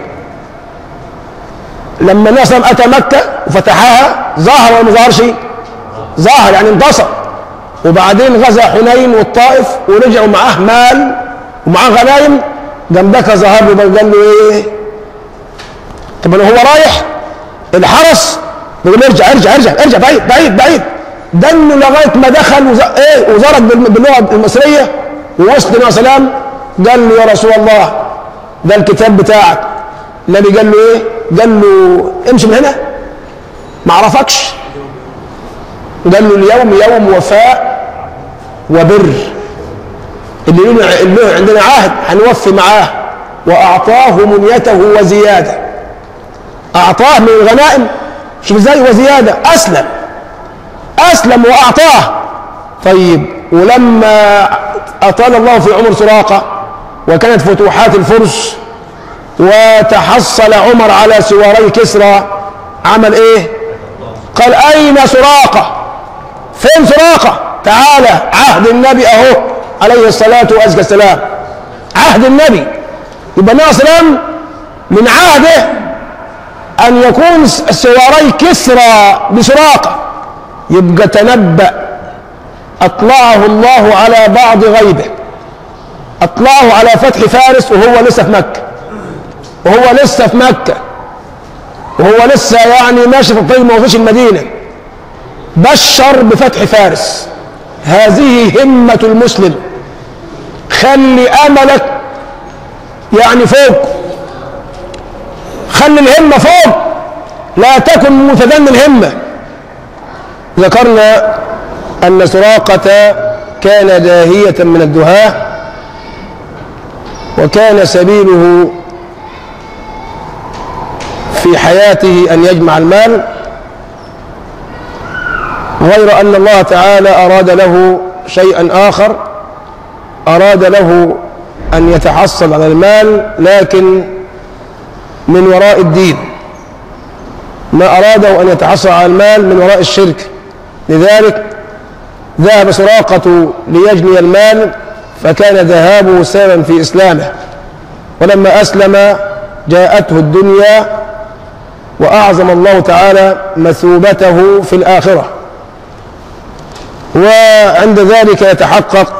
لما النبي صلى الله عليه وسلم اتى مكه وفتحها ظهر ولا ما ظهرش؟ ظاهر يعني انتصر وبعدين غزا حنين والطائف ورجعوا معاه مال ومعاه غنايم قام بكى ظهر له قال له ايه طب هو رايح الحرس بيقول له ارجع ارجع ارجع ارجع بعيد بعيد بعيد دنه لغايه ما دخل وز... ايه وزرق بال- باللغه المصريه ووصل النبي صلى الله عليه وسلم قال له يا رسول الله ده الكتاب بتاعك النبي قال له ايه؟ قال له امشي من هنا ما اعرفكش قال له اليوم يوم وفاء وبر اللي له اللي له عندنا عهد هنوفي معاه واعطاه منيته وزياده اعطاه من الغنائم شوف ازاي وزياده اسلم اسلم واعطاه طيب ولما اطال الله في عمر سراقه وكانت فتوحات الفرس وتحصل عمر على سواري كسرى عمل ايه قال اين سراقه فين سراقه تعالى عهد النبي اهو عليه الصلاه وازكى السلام عهد النبي يبقى النبي صلى الله عليه وسلم من عهده ان يكون سواري كسرى بسراقه يبقى تنبأ اطلعه الله على بعض غيبه اطلعه على فتح فارس وهو لسه في مكه وهو لسه في مكه وهو لسه يعني ماشي في الطريق ما وصلش المدينه بشر بفتح فارس هذه همة المسلم خلي أملك يعني فوق خلي الهمة فوق لا تكن متدني الهمة ذكرنا أن سراقة كان داهية من الدهاة وكان سبيله في حياته أن يجمع المال غير أن الله تعالى أراد له شيئا آخر أراد له أن يتحصل على المال لكن من وراء الدين ما أراده أن يتحصل على المال من وراء الشرك لذلك ذهب سراقة ليجني المال فكان ذهابه سببا في إسلامه ولما أسلم جاءته الدنيا وأعظم الله تعالى مثوبته في الآخرة وعند ذلك يتحقق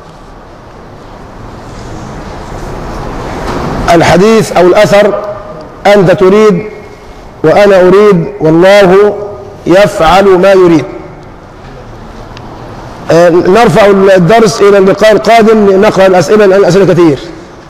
الحديث أو الأثر أنت تريد وأنا أريد والله يفعل ما يريد آه، نرفع الدرس إلى اللقاء القادم نقرأ الأسئلة لأن الأسئلة كثير